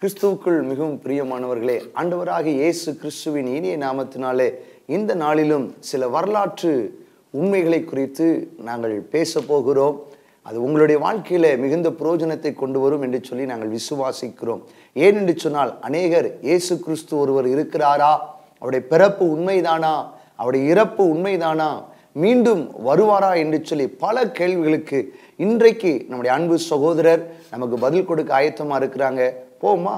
கிறிஸ்துவுக்குள் மிகவும் பிரியமானவர்களே ஆண்டவராக இயேசு கிறிஸ்துவின் இனிய நாமத்தினாலே இந்த நாளிலும் சில வரலாற்று உண்மைகளை குறித்து நாங்கள் பேச போகிறோம் அது உங்களுடைய வாழ்க்கையில மிகுந்த பிரயோஜனத்தை கொண்டு வரும் என்று சொல்லி நாங்கள் விசுவாசிக்கிறோம் ஏன் என்று சொன்னால் அநேகர் இயேசு கிறிஸ்து ஒருவர் இருக்கிறாரா அவருடைய பிறப்பு உண்மைதானா அவருடைய இறப்பு உண்மைதானா மீண்டும் வருவாரா என்று சொல்லி பல கேள்விகளுக்கு இன்றைக்கு நம்முடைய அன்பு சகோதரர் நமக்கு பதில் கொடுக்க ஆயத்தமா இருக்கிறாங்க போமா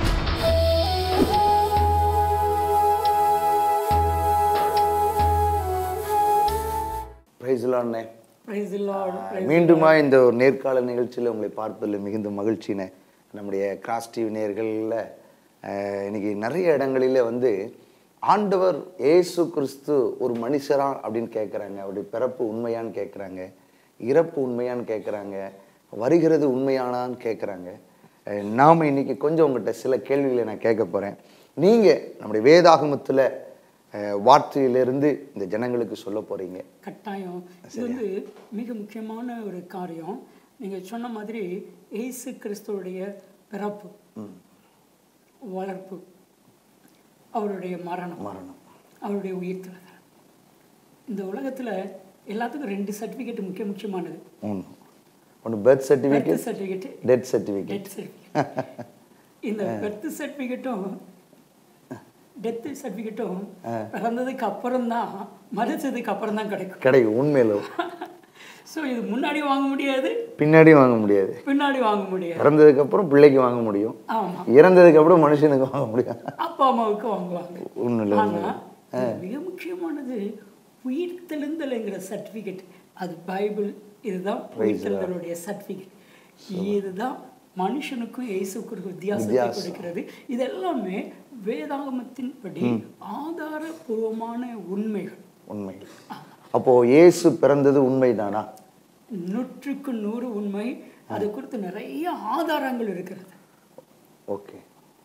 பிரைஸ்லான்னே Praise the Lord. Praise மீண்டுமா இந்த ஒரு நேர்கால நிகழ்ச்சியில் உங்களை பார்ப்பதில் மிகுந்த மகிழ்ச்சினே நம்முடைய கிராஸ் டிவி நேர்களில் இன்னைக்கு நிறைய இடங்களில வந்து ஆண்டவர் இயேசு கிறிஸ்து ஒரு மனுஷரா அப்படின்னு கேட்குறாங்க அவருடைய பிறப்பு உண்மையான்னு கேட்குறாங்க இறப்பு உண்மையான்னு கேட்குறாங்க வருகிறது உண்மையானான்னு கேட்குறாங்க நாம் இன்னைக்கு கொஞ்சம் உங்கள்கிட்ட சில கேள்விகளை நான் கேட்க போகிறேன் நீங்கள் நம்முடைய வேதாகமத்தில் வார்த்தையிலிருந்து இந்த ஜனங்களுக்கு சொல்ல போகிறீங்க கட்டாயம் இது வந்து மிக முக்கியமான ஒரு காரியம் நீங்க சொன்ன மாதிரி இயேசு கிறிஸ்துவுடைய பிறப்பு வளர்ப்பு அவருடைய மரணம் மரணம் அவருடைய உயிர்த்தெழுதல் இந்த உலகத்துல எல்லாத்துக்கும் ரெண்டு சர்டிஃபிகேட் முக்கிய முக்கியமானது ஒன்று ஒன்று birth certificate birth certificate death certificate death certificate இந்த பர்த் சர்டிஃபிகேட்டும் டெத் சர்டிஃபிகேட்டும் பிறந்ததுக்கு அப்புறம் தான் மதிச்சதுக்கு அப்புறம் தான் கிடைக்கும் கிடைக்கும் உண்மையில ஸோ இது முன்னாடி வாங்க முடியாது பின்னாடி வாங்க முடியாது பின்னாடி வாங்க முடியாது பிறந்ததுக்கு அப்புறம் பிள்ளைக்கு வாங்க முடியும் ஆமா இறந்ததுக்கு அப்புறம் மனுஷனுக்கு வாங்க முடியும் அப்பா அம்மாவுக்கு வாங்குவாங்க ஒன்றும் ஆனா இது மிக முக்கியமானது உயிர்த்தெழுந்தல்ங்கிற சர்டிஃபிகேட் அது பைபிள் இதுதான் உயிர்த்தெழுந்தலுடைய சர்டிஃபிகேட் இதுதான் மனுஷனுக்கும் இயேசுக்கும் வித்தியாசத்தை கொடுக்கிறது இது எல்லாமே வேதாகமத்தின்படி ஆதாரபூர்வமான உண்மைகள் உண்மை அப்போ இயேசு பிறந்தது உண்மைதானா நூற்றுக்கு நூறு உண்மை அது குறித்து நிறைய ஆதாரங்கள் இருக்கிறது ஓகே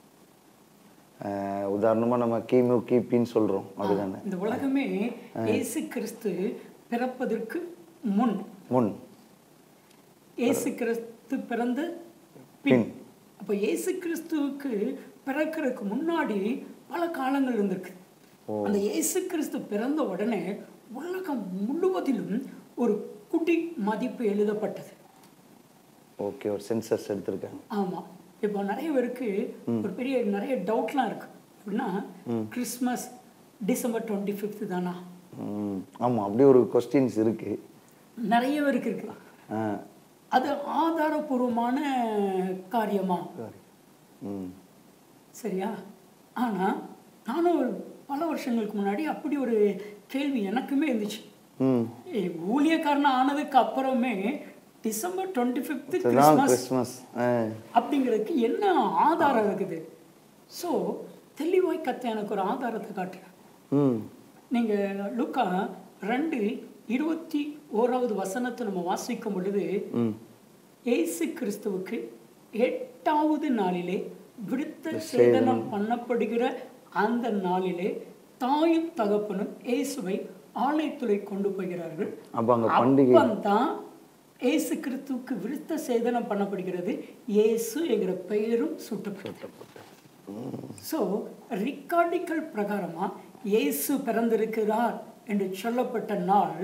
உதாரணமா நம்ம கிமு கிபின்னு சொல்றோம் அப்படிதானே இந்த உலகமே இயேசு கிறிஸ்து பிறப்பதற்கு முன் முன் இயேசு கிறிஸ்து பிறந்த பின் அப்போ இயேசு கிறிஸ்துவுக்கு பிறக்கிறதுக்கு முன்னாடி பல காலங்கள் இருந்திருக்கு அந்த இயேசு கிறிஸ்து பிறந்த உடனே உலகம் முழுவதிலும் ஒரு குடி மதிப்பு எழுதப்பட்டது ஓகே ஒரு சென்சஸ் எடுத்திருக்காங்க ஆமா இப்போ நிறைய பேருக்கு ஒரு பெரிய நிறைய டவுட்லாம் இருக்கு அப்படின்னா கிறிஸ்மஸ் டிசம்பர் டுவெண்ட்டி ஃபிஃப்த் தானா ம், ஆமா அப்படி ஒரு கொஸ்டின்ஸ் இருக்கு நிறைய பேருக்கு இருக்கு ஆ, அது ஆதாரபூர்வமான காரியமா ம், சரியா ஆனா நானும் ஒரு பல வருஷங்களுக்கு முன்னாடி அப்படி ஒரு கேள்வி எனக்குமே இருந்துச்சு ம். ஏய், ஊழியக்காரன் ஆனதுக்கு அப்புறமே டிசம்பர் டுவெண்ட்டி ஃபிஃப்த் இதுதான் கிறிஸ்மஸ் கிறிஸ்மஸ் ஆ, அப்படிங்கிறதுக்கு என்ன ஆதாரம் இருக்குது ஸோ தெளிவாய் கத்த எனக்கு ஒரு ஆதாரத்தை காட்டுறேன் ம் நீங்க லுக்கா ரெண்டு இருபத்தி ஓராவது வசனத்தை நம்ம வாசிக்கும் பொழுது ம் இயேசு கிறிஸ்துவுக்கு எட்டாவது நாளிலே விருத்த சேதனம் பண்ணப்படுகிற அந்த நாளிலே தாயும் தகப்பனும் இயேசுவை ஆலயத்துறை கொண்டு போகிறார்கள் அப்போ அங்க பண்டிகை அப்பந்தான் இயேசு கிறிஸ்துவுக்கு விருத்த சேதனம் பண்ணப்படுகிறது இயேசு என்கிற பெயரும் சூட்டப்பட்டது ஸோ ரிக்கார்டிக்கல் பிரகாரமா இயேசு பிறந்திருக்கிறார் என்று சொல்லப்பட்ட நாள்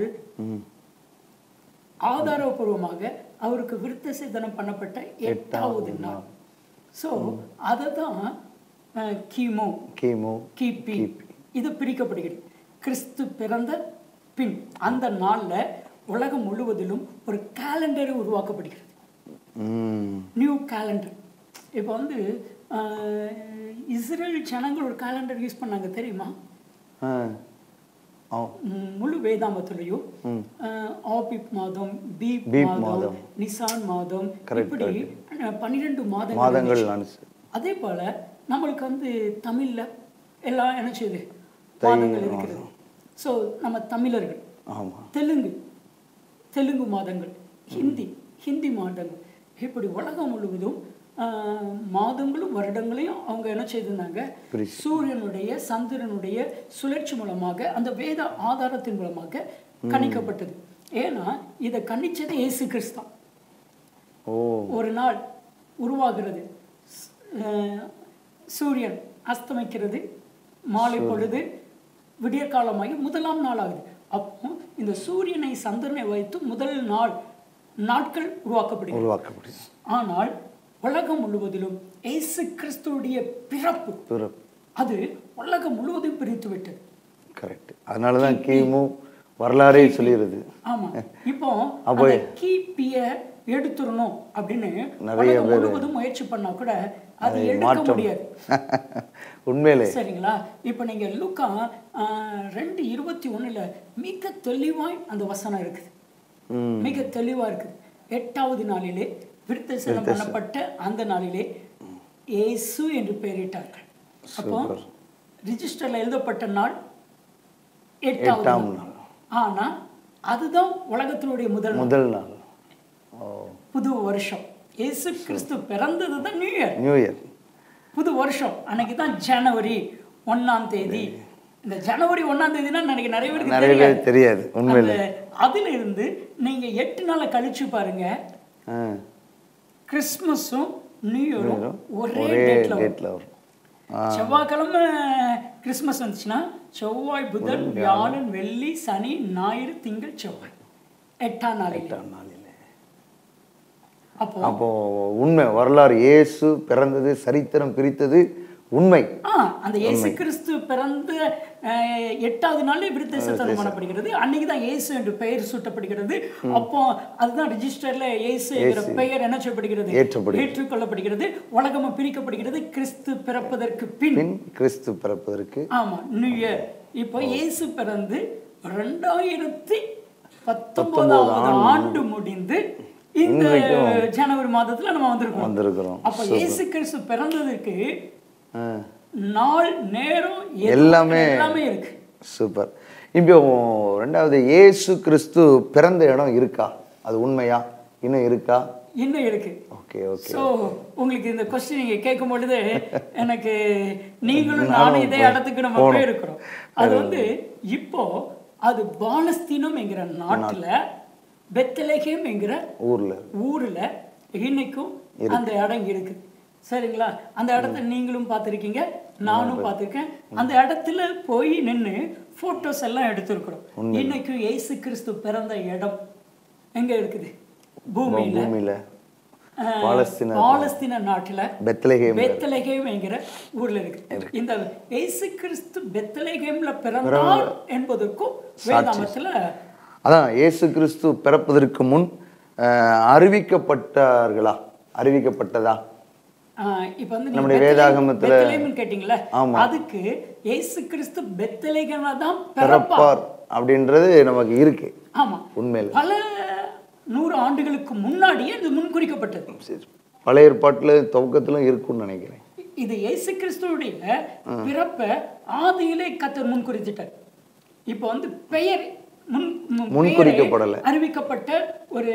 ஆதாரபூர்வமாக அவருக்கு விருத்த சேதனம் பண்ணப்பட்ட எட்டாவது நாள் ஸோ அதை தான் கிமு கிமு கிபி இது பிரிக்கப்படுகிறது கிறிஸ்து பிறந்த பின் அந்த நாள்ல உலகம் முழுவதிலும் ஒரு கேலண்டர் உருவாக்கப்படுகிறது ம் நியூ கேலண்டர் இப்போ வந்து அஹ், இஸ்ரேல் ஜனங்கள் ஒரு கேலண்டர் யூஸ் பண்ணாங்க தெரியுமா ஆ ஆ ம், முழு வேதாமத்திலையும் அஹ், ஆபிப் மாதம் பீப் பீப் மாதம் மாதம். நிசான் மாதம் Correct, இப்படி அஹ், பன்னிரெண்டு மாதங்கள் மாதங்கள் அனுசு அதே போல நம்மளுக்கு வந்து தமிழ்ல எல்லாம் என்ன செய்யுது மாதங்கள் இருக்கிறது ஸோ நம்ம தமிழர்கள் ஆமா தெலுங்கு தெலுங்கு மாதங்கள் ஹிந்தி ஹிந்தி மாதங்கள் இப்படி உலகம் முழுவதும் ஆஹ், மாதங்களும் வருடங்களையும் அவங்க என்ன செய்திருந்தாங்க பிரிச்சு. சூரியனுடைய சந்திரனுடைய சுழற்சி மூலமாக அந்த வேத ஆதாரத்தின் மூலமாக கணிக்கப்பட்டது ஏன்னா இதை கணிச்சது இயேசு கிறிஸ்தான் ஓ ஒரு நாள் உருவாகிறது அஹ், சூரியன் அஸ்தமிக்கிறது மாலை பொழுது விடியற்காலமாகி முதலாம் நாள் ஆகுது அப்போ இந்த சூரியனை சந்திரனை வைத்து முதல் நாள் நாட்கள் உருவாக்கப்படுகிறது உருவாக்கப்படுது ஆனால் உலகம் முழுவதிலும் இயேசு கிறிஸ்துவுடைய பிறப்பு பிறப்பு அது உலகம் முழுவதும் பிரித்து விட்டது கரெக்ட் அதனால தான் கிமு வரலாறே சொல்லிடுது ஆமா இப்போ அப்போ- அந்த கிபிய எடுத்துடணும் அப்படின்னு நிறைய உலகம் முழுவதும் முயற்சி பண்ணா கூட அது எடுக்க மாற்றம் முடியாது உண்மையிலே சரிங்களா இப்போ நீங்க லுக்கா ஆஹ், ரெண்டு இருபத்தி ஒண்ணுல மிக தெளிவாய் அந்த வசனம் இருக்குது ம் மிக தெளிவா இருக்குது எட்டாவது நாளிலே விருத்தசனம் பண்ணப்பட்ட அந்த நாளிலே இயேசு என்று பெயரிட்டார்கள் அப்போ ரிஜிஸ்டர்ல எழுதப்பட்ட நாள் எட்டாவது எட்டாம் நாள் ஆனா அதுதான் உலகத்தினுடைய முதல் நாள். முதல் நாள் ஓ புது வருஷம் இயேசு கிறிஸ்து பிறந்தது தான் நியூ இயர் நியூ இயர் புது வருஷம் அன்னைக்கு தான் ஜனவரி ஒண்ணாம் தேதி இந்த ஜனவரி ஒண்ணாம் தேதினா எனக்கு நிறைய பேருக்கு நிறைய தெரியாது பேர் தெரியாது உண்மையிலே அந்த அதுல இருந்து நீங்க எட்டு நாளை கழிச்சு பாருங்க ஆ கிறிஸ்மஸும் நியூ இயரும் ஒரே ஒரே டேட்ல வரும் டேட்டில் வரும் ஆ செவ்வாய்க்கிழமை கிறிஸ்மஸ் வந்துச்சுன்னா செவ்வாய் புதன் வியாழன் வெள்ளி சனி ஞாயிறு திங்கள் செவ்வாய் எட்டாம் நாளில் எட்டாம் நாளிலே அப்போ அப்போ உண்மை வரலாறு இயேசு பிறந்தது சரித்திரம் பிரித்தது உண்மை ஆ அந்த இயேசு கிறிஸ்து பிறந்த அஹ், எட்டாவது நாளே விருத்தசத்தனம் பண்ணப்படுகிறது அன்னைக்கு தான் இயேசு என்று பெயர் சூட்டப்படுகிறது அப்போ அதுதான் ரிஜிஸ்டர்ல இயேசு என்கிற பெயர் என்ன செய்யப்படுகிறது ஏற்றப்படுகிறது. ஏற்றுக்கொள்ளப்படுகிறது உலகமும் பிரிக்கப்படுகிறது கிறிஸ்து பிறப்பதற்கு பின் பின் கிறிஸ்து பிறப்பதற்கு ஆமா நியூ இயர் இப்போ இயேசு பிறந்து ரெண்டாயிரத்தி பத்தொன்பதாவது ஆண்டு முடிந்து இந்த ஜனவரி மாதத்துல நம்ம வந்திருக்கோம் வந்திருக்கிறோம் அப்ப இயேசு கிறிஸ்து பிறந்ததுக்கு ஆ நாள் நேரம் எது- எல்லாமே எல்லாமே இருக்கு சூப்பர் இப்போ ரெண்டாவது இயேசு கிறிஸ்து பிறந்த இடம் இருக்கா அது உண்மையா இன்னும் இருக்கா இன்னும் இருக்கு ஓகே ஓகே சோ உங்களுக்கு இந்த கொஸ்டின் நீங்க கேட்கும் பொழுது எனக்கு நீங்களும் நானும் இதே இடத்துக்கு நம்ம போயிருக்கிறோம் அது வந்து இப்போ அது பாலஸ்தீனம் என்கிற நாட்டுல பெத்தலேகேம் என்கிற ஊர்ல ஊர்ல இன்னைக்கும் அந்த இடம் இருக்கு சரிங்களா அந்த இடத்த நீங்களும் பார்த்திருக்கீங்க நானும் பார்த்திருக்கேன் அந்த இடத்துல போய் நின்னு போட்டோஸ் எல்லாம் எடுத்திருக்கிறோம் இன்னைக்கும் இயேசு கிறிஸ்து பிறந்த இடம் எங்க இருக்குது பூமியில பூமியில அஹ், பாலஸ்தீன பாலஸ்தீன நாட்டுல பெத்லகேம் பெத்தலேகேம் என்கிற ஊர்ல இருக்கு இந்த இயேசு கிறிஸ்து பெத்தலேகேம்ல பிறந்தார் என்பதற்கும் வேதாமத்துல அதான் இயேசு கிறிஸ்து பிறப்பதற்கு முன் அஹ், அறிவிக்கப்பட்டார்களா அறிவிக்கப்பட்டதா ஆஹ் இப்ப வந்து நம்முடைய நீங்க வேதாகமத்துல- பெத்லகேம்னு கேட்டீங்கல்ல அதுக்கு இயேசு கிறிஸ்து பெத்தலேகேம்ல தான் பிறப்பா பிறப்பார் அப்படின்றது நமக்கு இருக்கு ஆமா உண்மையில பல நூறு ஆண்டுகளுக்கு முன்னாடியே இது முன்குறிக்கப்பட்டது சரி. பழைய ஏற்பாட்டுல துவக்கத்திலும் இருக்கும்னு நினைக்கிறேன் இது இயேசு கிறிஸ்துவுடைய பிறப்ப ஆதியிலே கத்தர் முன்குறித்திட்டார் இப்போ வந்து பெயர் முன் மு- முன்குறிக்கப்படல. பெயரே அறிவிக்கப்பட்ட ஒரு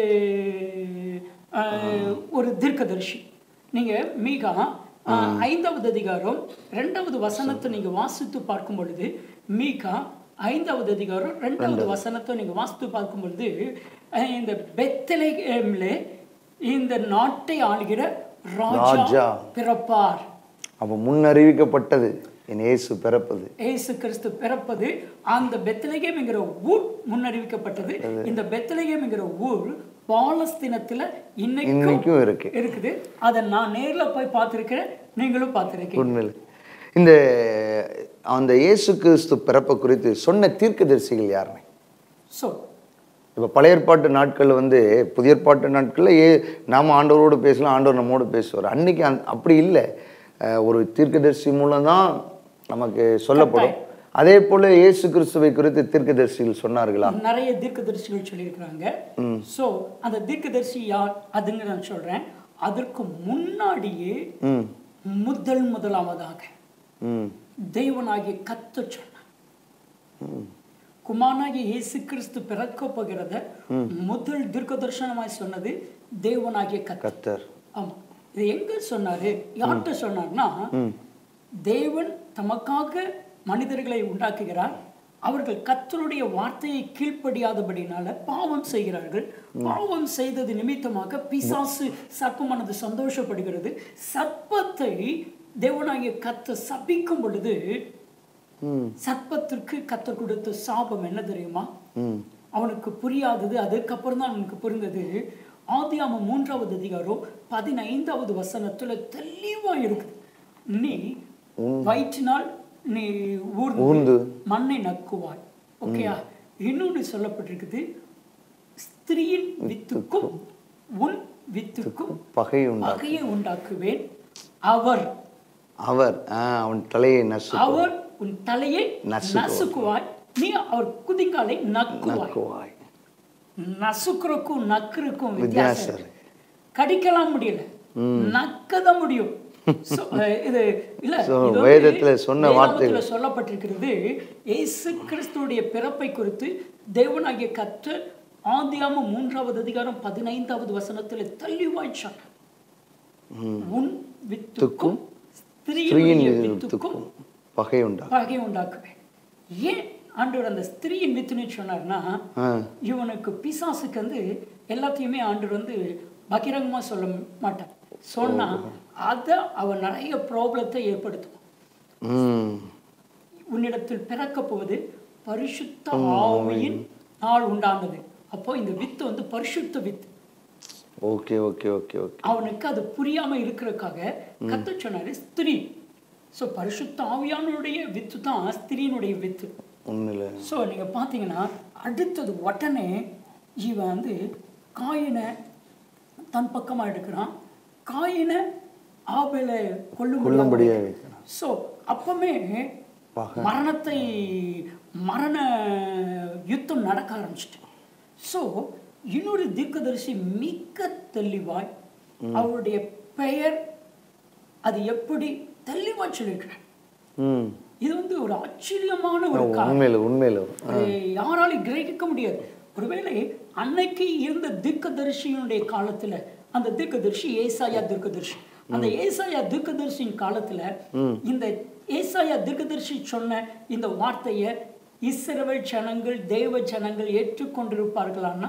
ஆஹ், ஒரு தீர்க்கதரிசி நீங்க மீகா ஆஹ், ஐந்தாவது அதிகாரம் ரெண்டாவது வசனத்தை நீங்க வாசித்து பார்க்கும் பொழுது மீகா ஐந்தாவது அதிகாரம் ரெண்டாவது வசனத்தை நீங்க வாசித்து பார்க்கும் பொழுது அஹ், இந்த பெத்தலேம்ல இந்த நாட்டை ஆளுகிற ராஜா ராஜா. பிறப்பார் அப்போ முன் அறிவிக்கப்பட்டது என் இயேசு பிறப்பது இயேசு கிறிஸ்து பிறப்பது அந்த பெத்லகேம் என்கிற ஊர் முன்னறிவிக்கப்பட்டது இந்த பெத்லகேம் என்கிற ஊர் பாலஸ்தீனத்துல இன்னைக்கும் இன்னைக்கும் இருக்கு இருக்குது அதை நான் நேர்ல போய் பார்த்திருக்கிறேன் நீங்களும் பார்த்திருக்கீங்க உண்மையில் இந்த அந்த இயேசு கிறிஸ்து பிறப்பை குறித்து சொன்ன தீர்க்கதரிசிகள் யாருன்னு ஸோ இப்போ பழைய ஏற்பாட்டு நாட்கள் வந்து புதிய ஏற்பாட்டு நாட்களில் ஏ நாம் ஆண்டவரோடு பேசலாம் ஆண்டவர் நம்மோடு பேசுவார் அன்னைக்கு அந் அப்படி இல்லை அஹ் ஒரு தீர்க்கதரிசி மூலம் தான் நமக்கு சொல்லப்படும் அதே போல இயேசு கிறிஸ்துவை குறித்து தீர்க்கதரிசிகள் சொன்னார்களா நிறைய தீர்க்கதரிசிகள் சொல்லியிருக்கிறாங்க ஸோ அந்த தீர்க்கதரிசி யார் அதுங்க நான் சொல்றேன் அதற்கு முன்னாடியே ம் முதல் முதலாவதாக ம் தேவனாகிய கத்த சொன்னார் குமாரனாகிய இயேசு கிறிஸ்து பிறக்க போகிறத முதல் தீர்க்க தரிசனமாய் சொன்னது தேவனாகிய கத்த கத்தர் ஆமா இது எங்க சொன்னாரு யார்கிட்ட சொன்னார்னா தேவன் தமக்காக மனிதர்களை உண்டாக்குகிறார் அவர்கள் கர்த்தருடைய வார்த்தையை கீழ்ப்படியாதபடினால பாவம் செய்கிறார்கள் பாவம் செய்தது நிமித்தமாக பிசாசு சர்ப்பமானது சந்தோஷப்படுகிறது சர்ப்பத்தை தேவனாகிய கத்த சபிக்கும் பொழுது ம் சர்ப்பத்திற்கு கத்தர் கொடுத்த சாபம் என்ன தெரியுமா ம் அவனுக்கு புரியாதது அதுக்கப்புறம் தான் அவனுக்கு புரிந்தது ஆதியாமம் மூன்றாவது அதிகாரம் பதினைந்தாவது வசனத்துல தெளிவா இருக்குது நீ வயிற்றினால் நீ ஊர்ந்து ஊர்ந்து. மண்ணை நக்குவாய் ஓகேயா இன்னொன்று சொல்லப்பட்டிருக்குது ஸ்திரீயின் வித்துக்கும் உன் வித்துக்கும் பகை உண்டா பகையை உண்டாக்குவேன் அவர் அவர் ஆ, அவன் தலையை நசு அவர் உன் தலையை நசுக்குவார். நசுக்குவாய் நீ அவர் குதிங்காலை நக்குவாய் நக்குவாய் நசுக்குறக்கும் நக்குறக்கும் வித்தியாசம் வித்தியாசம் இருக்கு. கடிக்கலாம் முடியல நக்கத முடியும் So, அஹ், இது இல்ல So, இது வந்து வேதத்துல சொன்ன வேதாகமத்துல சொல்லப்பட்டிருக்கிறது இயேசு கிறிஸ்துவுடைய பிறப்பை குறித்து தேவனாகிய கற்று ஆதியாம மூன்றாவது அதிகாரம் பதினைந்தாவது வசனத்துல தெளிவாய் சொன்னார் உன் வித்துக்கும் ஸ்திரீயின் ஸ்திரீயின் வித்துக்கும் வித்துக்கும் பகை உண்டா பகை உண்டாக்குவேன் ஏன் ஆண்டவர் அந்த ஸ்திரீயின் வித்துன்னு சொன்னார்னா ஆ இவனுக்கு பிசாசுக்கு வந்து எல்லாத்தையுமே ஆண்டவர் வந்து பகிரங்கமா சொல்ல மாட்டான் சொன்னா அதை அவன் நிறைய ப்ராப்ளத்தை ஏற்படுத்தும் ம் உன்னிடத்தில் பிறக்க போவது பரிசுத்த ஆவியின் நாள் உண்டானது அப்போ இந்த வித்து வந்து பரிசுத்த வித்து ஓகே ஓகே ஓகே ஓகே அவனுக்கு அது புரியாம இருக்கிறதுக்காக கத்த சொன்னாரு ஸ்திரீ ஸோ பரிசுத்த ஆவியானுடைய வித்து தான் ஸ்திரீனுடைய வித்து ஒன்றும் ஸோ நீங்க பார்த்தீங்கன்னா அடுத்தது உடனே இவன் வந்து காயினை தன் பக்கமா எடுக்கிறான் காயினை ஆபேலை கொல்லும்படியாக கொல்லும்படியா வைக்கிறான் ஸோ அப்பமே பகை. மரணத்தை மரண யுத்தம் நடக்க ஆரம்பிச்சிட்டு ஸோ இன்னொரு தீர்க்கதரிசி மிக தெளிவாய் அவருடைய பெயர் அது எப்படி தெளிவா சொல்லியிருக்கிறார் ம் இது வந்து ஒரு ஆச்சரியமான ஒரு காரியம் உண்மையில உண்மையில அது யாராலையும் கிரகிக்க முடியாது ஒருவேளை அன்னைக்கு இருந்த தீர்க்கதரிசியினுடைய காலத்துல அந்த தீர்க்கதரிசி ஏசாயா தீர்க்கதரிசி அந்த ஏசாயா தீர்க்கதரிசியின் காலத்துல இந்த ஏசாயா தீர்க்கதரிசி சொன்ன இந்த வார்த்தையை இஸ்ரவேல் ஜனங்கள் தேவ ஜனங்கள் ஏற்றுக்கொண்டிருப்பார்களான்னா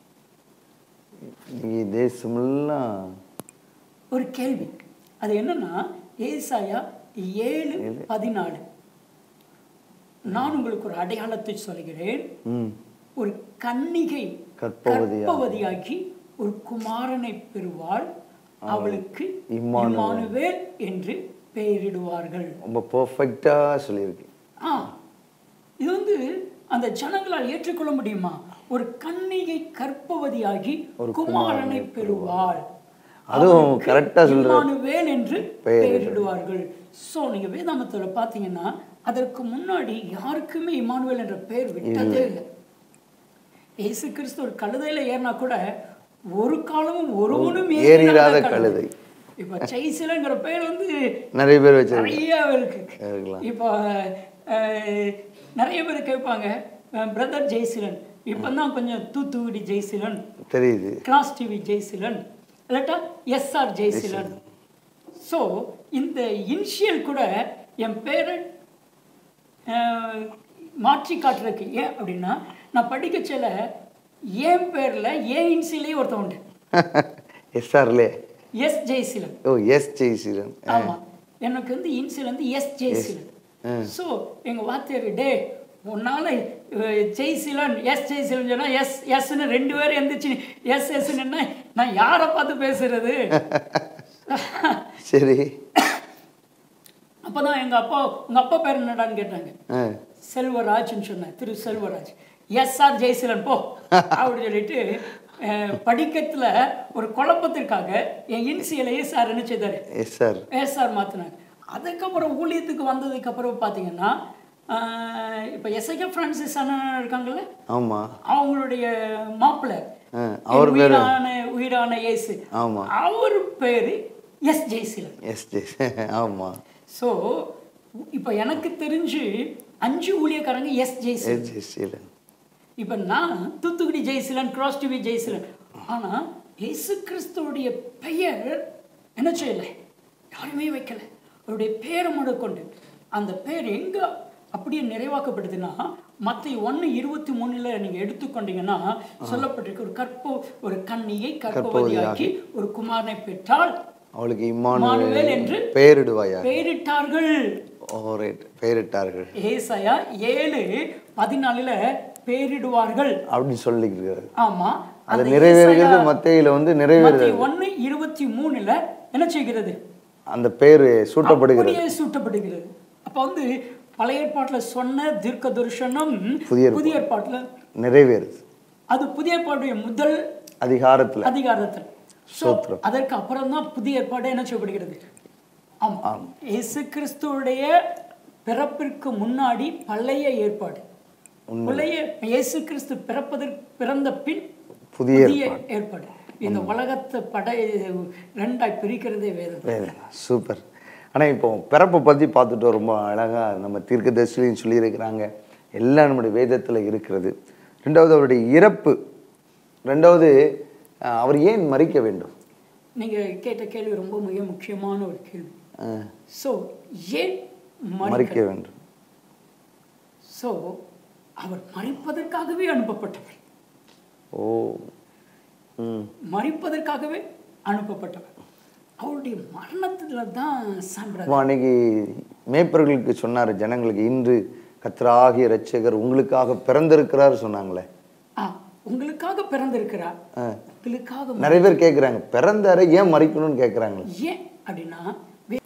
நீ தேசமெல்லாம் ஒரு கேள்வி அது என்னன்னா ஏசாயா ஏழு பதினாலு நான் உங்களுக்கு ஒரு அடையாளத்தை சொல்கிறேன் ம் ஒரு கன்னிகை கற்பவதியா- கற்பவதியாகி ஒரு குமாரனை பெறுவாள் அவளுக்கு இம்மானுவேல். இம்மானுவேல் என்று பெயரிடுவார்கள் ரொம்ப பர்ஃபெக்டாக சொல்லியிருக்கு ஆ இது வந்து அந்த ஜனங்களால் ஏற்றுக்கொள்ள முடியுமா ஒரு கன்னிகை கற்பவதியாகி குமாரனை பெறுவாள் அதுவும் அவனுக்கு correct ஆ சொல்றாரு. இம்மானுவேல் என்று பெயரிடுவார்கள் சோ நீங்க வேதாமத்துல பாத்தீங்கன்னா அதற்கு முன்னாடி யாருக்குமே இம்மானுவேல் என்ற பெயர் விட்டதே இல்லை இயேசு கிறிஸ்து ஒரு கழுதையில ஏறினா கூட ஒரு காலமும் ஒருவனும் ஏறிராத ஏறிராத கழுதை. இப்ப சைசிலங்கிற பெயர் வந்து நிறைய பேர் வச்சிருக்காங்க நிறைய இருக்கு இருக்கலாம். இப்போ அஹ், நிறைய பேர் கேட்பாங்க பிரதர் ஜெய்சிலன் இப்போ தான் கொஞ்சம் தூத்துக்குடி ஜெய்சிலன் தெரியுது கிளாஸ் டிவி ஜெய்சிலன் இல்லாட்டா எஸ்ஆர் ஜெய்சிலன் ஸோ இந்த இனிஷியல் கூட என் பேரை அஹ், மாற்றி காட்டுறதுக்கு ஏன் அப்படின்னா நான் படிக்க சொல்ல என் பேரில் ஏன் இன்சிலே ஒருத்தன் உண்டு எஸ்ஆர்லே எஸ் ஜெய்சிலன் ஓ எஸ் ஜெய்சீலன் ஆமா எனக்கு வந்து இன்சில் வந்து எஸ் ஜெய்சிலன் ஸோ எங்க வாத்தியார் டே உன்னால அஹ், ஜெய்சிலன் எஸ் ஜெய்சிலன் சொன்னா எஸ் எஸ்ன்னு ரெண்டு பேரும் எந்திரிச்சு எஸ் எஸ்ன்னு நான் யாரை பார்த்து பேசுறது சரி அப்பதான் எங்க அப்பா உங்க அப்பா பேர் என்னடான்னு கேட்டாங்க ஆ செல்வராஜ்னு சொன்னேன் திரு செல்வராஜ் எஸ் ஆர் ஜெயசீலன் போ அப்படின்னு சொல்லிட்டு அஹ், படிக்கத்துல ஒரு குழப்பத்திற்காக என் இன்சியலையே சார் என்ன செய்தாரு எஸ்ஆர் ஏஎஸ்ஆர் மாற்றினாங்க அதுக்கப்புறம் ஊழியத்துக்கு வந்ததுக்கு அப்புறம் பார்த்தீங்கன்னா ஆஹ் இப்ப எஸ்ஐகே பிரான்சிஸ் அண்ணன் இருக்காங்கல்ல ஆமாம் அவங்களுடைய மாப்பிள்ளை ஆ, அவர் உயிரான உயிரான இயேசு ஆமா. அவர் பேரு எஸ் ஜெயசீலன் எஸ் ஜெய்ஸ் ஆமாம் ஸோ இப்போ எனக்கு தெரிஞ்சு அஞ்சு ஊழியக்காரங்க எஸ் ஜெயசீலன் எஸ் ஜெய்சீலன் இப்போ நான் தூத்துக்குடி ஜெயசீலன் கிராஸ் டிவி ஜெயசீலன் ஆனா இயேசு கிறிஸ்துவுடைய பெயர் என்ன செய்யலை யாருமே வைக்கல அவருடைய பேரை கொண்டு அந்த பேர் எங்க அப்படியே நிறைவாக்கப்படுதுன்னா மத்திய ஒண்ணு இருபத்தி மூணுல நீங்க எடுத்துக்கொண்டீங்கன்னா சொல்லப்பட்டிருக்கு ஒரு கற்ப ஒரு கன்னியை கற்பவதியாக்கி ஒரு குமாரனை பெற்றால் அவளுக்கு இம்மானுவேல் இம்மானுவேல் என்று பெயரிடுவாயா பெயரிட்டார்கள் ஓ ரைட் பெயரிட்டார்கள் ஏசாயா ஏழு பதினாலுல பெயரிடுவார்கள் அப்படின்னு சொல்லிக்கிறாரு ஆமா அது அந்த நிறைவேறுகிறது மத்தையில வந்து நிறைவேறு மத்திய ஒண்ணு இருபத்தி மூணுல என்ன செய்கிறது அந்த பெயர் சூட்டப்படுகிறது அப்படியே சூட்டப்படுகிறது அப்ப வந்து பழைய ஏற்பாட்டுல சொன்ன தீர்க்க தரிசனம் புதிய புதிய ஏற்பாட்டுல நிறைவேறுது அது புதிய ஏற்பாடுடைய முதல் அதிகாரத்துல அதிகாரத்தில் So, ஸ்தோத்திரம். அதற்கு அப்புறம் தான் புதிய ஏற்பாடு என்ன செய்யப்படுகிறது ஆமா இயேசு கிறிஸ்துவுடைய பிறப்பிற்கு முன்னாடி பழைய ஏற்பாடு பழைய இயேசு கிறிஸ்து பிறப்பதற்கு பிறந்த பின் புதிய புதிய ஏற்பாடு இந்த உலகத்தை படை ரெண்டாய் பிரிக்கிறதே வேதம் வேதனை சூப்பர் ஆனா இப்போ பிறப்பை பத்தி பார்த்துட்டு ரொம்ப அழகா நம்ம தீர்க்கதரிசிலையும் சொல்லியிருக்கிறாங்க எல்லாம் நம்முடைய வேதத்துல இருக்கிறது ரெண்டாவது அவருடைய இறப்பு ரெண்டாவது அஹ், அவர் ஏன் மறிக்க வேண்டும் நீங்க கேட்ட கேள்வி ரொம்ப மிக முக்கியமான ஒரு கேள்வி அஹ், சோ ஏன் மறி மறிக்க வேண்டும் சோ அவர் மறிப்பதற்காகவே அனுப்பப்பட்டவர் ஓ ம் மறிப்பதற்காகவே அனுப்பப்பட்டவர் அவருடைய மரணத்துல தான் சாம்பிரதாயம் அப்போ அன்னைக்கு மேய்ப்பர்களுக்கு சொன்னார் ஜனங்களுக்கு இன்று கத்தராகிய இரட்சகர் உங்களுக்காக பிறந்திருக்கிறார் சொன்னாங்களே ஆ உங்களுக்காக பிறந்திருக்கிறார் உங்களுக்காக நிறைய பேர் கேட்குறாங்க பிறந்தார ஏன் மறிக்கணும்னு கேட்குறாங்களே ஏன் அப்படின்னா வே-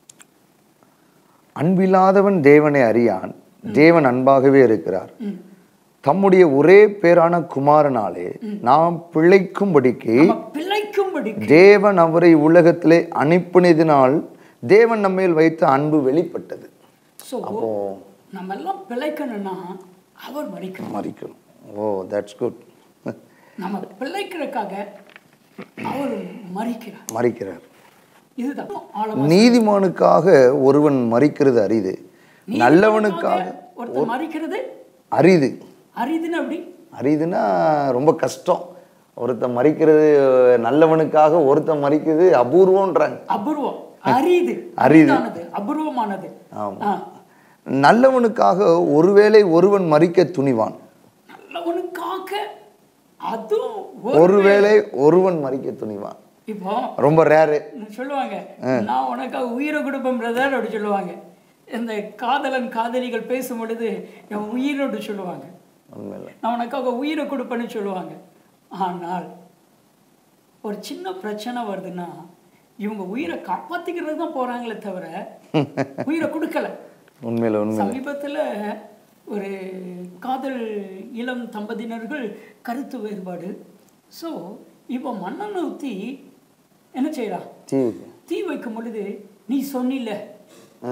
அன்பில்லாதவன் தேவனை அறியான் தேவன் அன்பாகவே இருக்கிறார் ம். தம்முடைய ஒரே பேரான குமாரனாலே நாம் பிழைக்கும்படிக்கு நம்ம பிழைக்கும்படி தேவன் அவரை உலகத்திலே அனுப்பினதினால் தேவன் நம்மேல் வைத்த அன்பு வெளிப்பட்டது ஸோ அப்போ நம்ம எல்லாம் பிழைக்கணும்னா அவர் மறிக்கணும் மறிக்கணும் ஓ தட்ஸ் குட் நம்ம பிழைக்கிறதுக்காக அவர் மறிக்கிறார் மறிக்கிறார் இதுதான் ஆழமா நீதிமானுக்காக ஒருவன் மறிக்கிறது அரிது நல்லவனுக்காக ஒருத்தர் மறிக்கிறது அரிது அரிதுன்னு அப்படி அரிதுன்னா ரொம்ப கஷ்டம் ஒருத்தன் மறிக்கிறது நல்லவனுக்காக ஒருத்தன் மறிக்கிறது அபூர்வம்ன்றாங்க அபூர்வம் அரிது அரிது. அரிதானது அபூர்வமானது ஆமா. ஆ. நல்லவனுக்காக ஒருவேளை ஒருவன் மறிக்க துணிவான் நல்லவனுக்காக அதுவும் ஒரு- ஒருவேளை ஒருவன் மறிக்க துணிவான் இப்போ ரொம்ப ரேரு சொல்லுவாங்க நான் உனக்காக உயிரை கொடுப்பேன் பிரதர் அப்படி சொல்லுவாங்க இந்த காதலன் காதலிகள் பேசும் பொழுது என் உயிரோடு சொல்லுவாங்க உண்மையில நான் உனக்காக உயிரை கொடுப்பேன்னு சொல்லுவாங்க ஆனால் ஒரு சின்ன பிரச்சனை வருதுன்னா இவங்க உயிரை காப்பாத்திக்கிறது தான் போறாங்களே தவிர உயிரை கொடுக்கல உண்மையில உண்மை சமீபத்துல ஒரு காதல் இளம் தம்பதியினர்கள் கருத்து வேறுபாடு ஸோ இப்போ மண்ணெண்ணெய் ஊற்றி என்ன செய்றா தீ தீ வைக்கும் பொழுது நீ சொன்னில ஆ.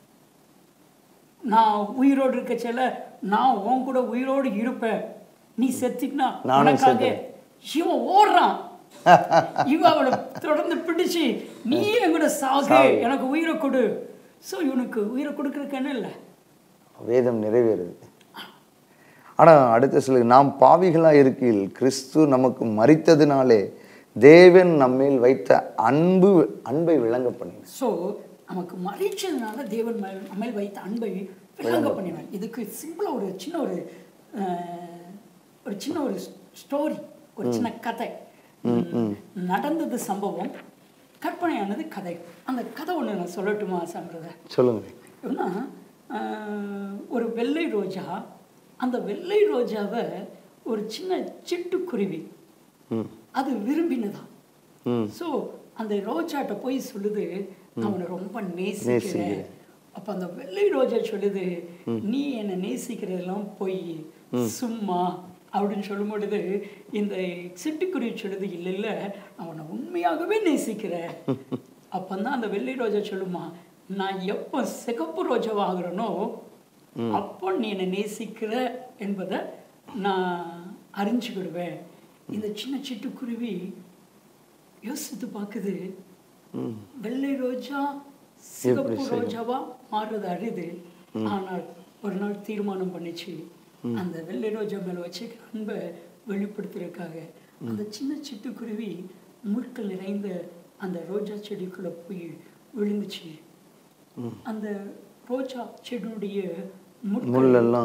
நான் உயிரோடு இருக்க செல்ல நான் உன் கூட உயிரோடு இருப்பேன் நீ செத்துக்கினா நானும் உனக்காக இவன் ஓடுறான் இவன் அவளை தொடர்ந்து பிடிச்சு நீ என் கூட சாகு எனக்கு உயிரை கொடு ஸோ இவனுக்கு உயிரை கொடுக்கறதுக்கு என்ன இல்லை வேதம் நிறைவேறுது ஆனா அடுத்த சில நாம் பாவிகளா இருக்கையில் கிறிஸ்து நமக்கு மறித்ததினாலே தேவன் நம்மேல் வைத்த அன்பு அன்பை விளங்க பண்ணி ஸோ நமக்கு மறைச்சதுனால தேவன் மேல் நம்மேல் வைத்த அன்பை விளங்க பண்ணினார் இதுக்கு சிம்பிளா ஒரு சின்ன ஒரு அஹ், ஒரு சின்ன ஒரு ஸ்டோரி ஒரு சின்ன கதை நடந்தது சம்பவம் கற்பனையானது கதை அந்த கதை ஒன்று நான் சொல்லட்டுமா சம்பிரத சொல்லுங்க எப்படின்னா ஆஹ், ஒரு வெள்ளை ரோஜா அந்த வெள்ளை ரோஜாவை ஒரு சின்ன சிட்டுக்குருவி ம் அது விரும்பினதா ம் ஸோ அந்த ரோஜாட்ட போய் சொல்லுது நான் உன்னை ரொம்ப நேசிக்கிறேன் அப்ப அந்த வெள்ளை ரோஜா சொல்லுது நீ என்னை நேசிக்கிறதெல்லாம் போய் சும்மா அப்படின்னு சொல்லும் பொழுது இந்த சிட்டுக்குருவி சொல்லுது இல்லை இல்லை நான் உன்னை உண்மையாகவே நேசிக்கிறேன் அப்பந்தான் அந்த வெள்ளை ரோஜா சொல்லுமா நான் எப்போ சிகப்பு ரோஜாவாகிறனோ அப்போ நீ என்னை நேசிக்கிற என்பதை நான் அறிஞ்சுக்கிடுவேன் இந்த சின்ன சிட்டுக்குருவி யோசித்து பார்க்குது வெள்ளை ரோஜா சிகப்பு ரோஜாவா மாறுறது அரிது ஆனால் ஒரு நாள் தீர்மானம் பண்ணிச்சு அந்த வெள்ளை ரோஜா மேல வச்சுக்கிற அன்பை வெளிப்படுத்துறதுக்காக அந்த சின்ன சிட்டுக்குருவி முட்கள் நிறைந்த அந்த ரோஜா செடிக்குள்ள போய் விழுந்துச்சு அந்த ரோஜா செடியுடைய முட்கள் முள்ளெல்லாம்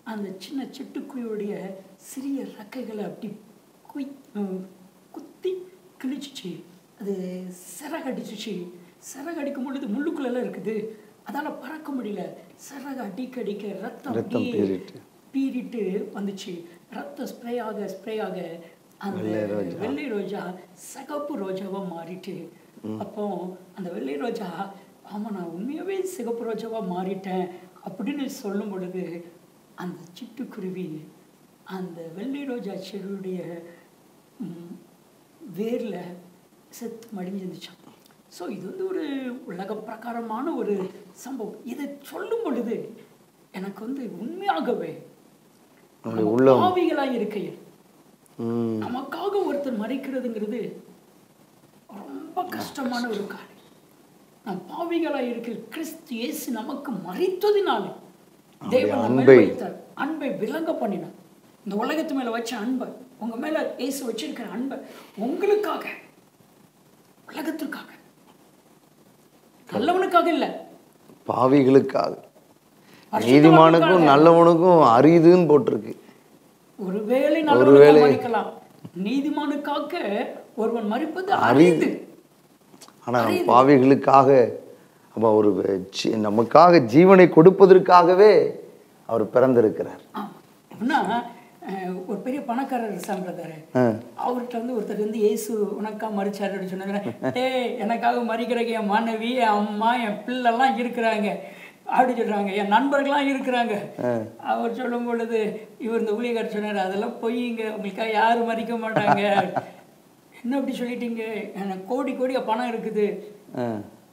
அந்த சின்ன சிட்டுக்குருவியுடைய சிறிய ரெக்கைகளை அப்படி குய் உம், குத்தி கிழிச்சிச்சு அது சிறகடிச்சிச்சு சிறகடிக்கும் பொழுது முள்ளுக்குள்ளெல்லாம் இருக்குது அதால் பறக்க முடியல சிறகு அடிக்க அடிக்க ரத்தம் ரத்தம் அப்படியே பீறிட்டு. பீறிட்டு வந்துச்சு ரத்தம் ஸ்ப்ரே ஆக ஸ்ப்ரே ஆக அந்த வெள்ளை ரோஜா சிகப்பு ரோஜாவா மாறிட்டு அப்போ அந்த வெள்ளை ரோஜா ஆமா நான் உண்மையாவே சிகப்பு ரோஜாவா மாறிட்டேன் அப்படின்னு சொல்லும் பொழுது அந்த சிட்டுக்குருவி அந்த வெள்ளை ரோஜா செடியுடைய ம், வேர்ல செத்து மடிஞ்சிருந்துச்சான் ஸோ இது வந்து ஒரு உலக பிரகாரமான ஒரு சம்பவம் இதை சொல்லும் பொழுது எனக்கு வந்து உண்மையாகவே நம்முடைய உள்ளம் பாவிகளாய் இருக்கையில் ம், நமக்காக ஒருத்தர் மறைக்கிறதுங்கிறது ரொம்ப கஷ்டமான ஒரு காரியம் நம் பாவிகளாய் இருக்கையில் கிறிஸ்து இயேசு நமக்கு மறைத்ததினாலே தேவன் நம்ம மேல அன்பை. வைத்தார் அன்பை விளங்க பண்ணினார் இந்த உலகத்து மேல வச்ச அன்பை உங்க மேல இயேசு வச்சிருக்கிற அன்பை உங்களுக்காக உலகத்திற்காக நல்லவனுக்காக இல்ல பாவிகளுக்காக நீதிமானுக்கும் நல்லவனுக்கும் அரிதுன்னு போட்டிருக்கு ஒருவேளை நல்லவனுக்கு மறிக்கலாம் நீதிமானுக்காக ஒருவன் மறிப்பது அரிது ஆனா பாவிகளுக்காக அப்ப ஒரு சி- நமக்காக ஜீவனை கொடுப்பதற்காகவே அவர் பிறந்திருக்கிறார் ஆமா. எப்படின்னா அஹ், ஒரு பெரிய பணக்காரர் சாம்பிரதாரு ஆ. அவர்கிட்ட வந்து ஒருத்தர் வந்து இயேசு உனக்கா மறிச்சாரு அப்படின்னு சொன்னாங்க டேய் எனக்காக மறிக்கிறக்கு என் மனைவி என் அம்மா என் பிள்ளைலாம் இருக்கிறாங்க அப்படி சொல்றாங்க என் நண்பர்கள்லாம் இருக்கிறாங்க அவர் சொல்லும் பொழுது இவர் இந்த ஊழியக்காரர் சொன்னார் அதெல்லாம் பொய்யுங்க உங்களுக்காக யாரும் மறிக்க மாட்டாங்க என்ன அப்படி சொல்லிட்டீங்க எனக்கு கோடி கோடியா பணம் இருக்குது ஆ.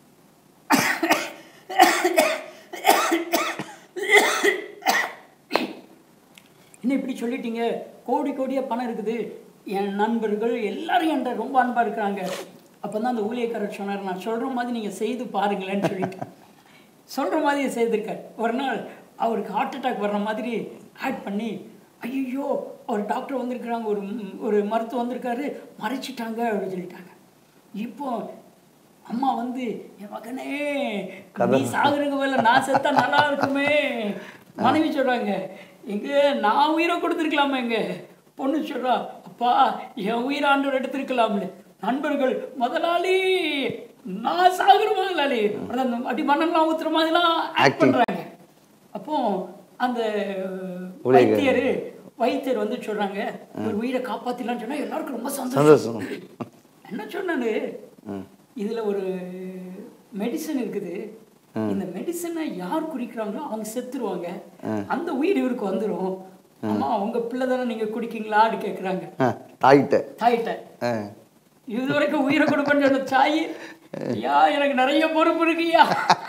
என்ன இப்படி சொல்லிட்டீங்க கோடி கோடியா பணம் இருக்குது என் நண்பர்கள் எல்லாரும் என்கிட்ட ரொம்ப அன்பா இருக்கிறாங்க அப்பதான் அந்த ஊழியக்காரர் சொன்னார் நான் சொல்ற மாதிரி நீங்க செய்து பாருங்களேன்னு சொல்லிட்டு சொல்ற மாதிரி செய்திருக்கார் ஒரு நாள் அவருக்கு ஹார்ட் அட்டாக் வர்ற மாதிரி ஆட் பண்ணி ஐயோ ஒரு டாக்டர் வந்திருக்கிறாங்க ஒரு ம், ஒரு மருத்துவம் வந்திருக்காரு மறைச்சிட்டாங்க அப்படின்னு சொல்லிட்டாங்க இப்போ அம்மா வந்து என் மகனே நீ சாகுறதுக்கு பதிலா நான் செத்தா நல்லா இருக்குமே மனைவி சொல்றாங்க எங்க நான் உயிரை கொடுத்துருக்கலாமா எங்க பொண்ணு சொல்றா அப்பா என் உயிரை ஆண்டவர் எடுத்திருக்கலாம்ல நண்பர்கள் முதலாளி நான் சாகுற முதலாளி அதான் அந்த அடி மண்ணெல்லாம் ஊத்துற மாதிரிலாம் ஆக்ட் பண்றாங்க அப்போ அந்த வைத்தியர் வைத்தியர் வந்து சொல்றாங்க ஒரு உயிரை காப்பாத்திடலாம்னு சொன்னா எல்லாருக்கும் ரொம்ப சந்தோஷம் சந்தோஷம் என்ன சொன்னாரு இதுல ஒரு மெடிசன் இருக்குது இந்த மெடிசனை யார் குடிக்கிறாங்களோ அவங்க செத்துருவாங்க அந்த உயிர் இவருக்கு வந்துரும் அம்மா உங்க பிள்ளை தானே நீங்க குடிக்கீங்களான்னு கேக்குறாங்க ஆ, தாய்கிட்ட தாயிட்ட ஆ. இது வரைக்கும் உயிரை கொடுப்பேன்னு சொன்ன தாய் ஐயா எனக்கு நிறைய பொறுப்பு இருக்குய்யா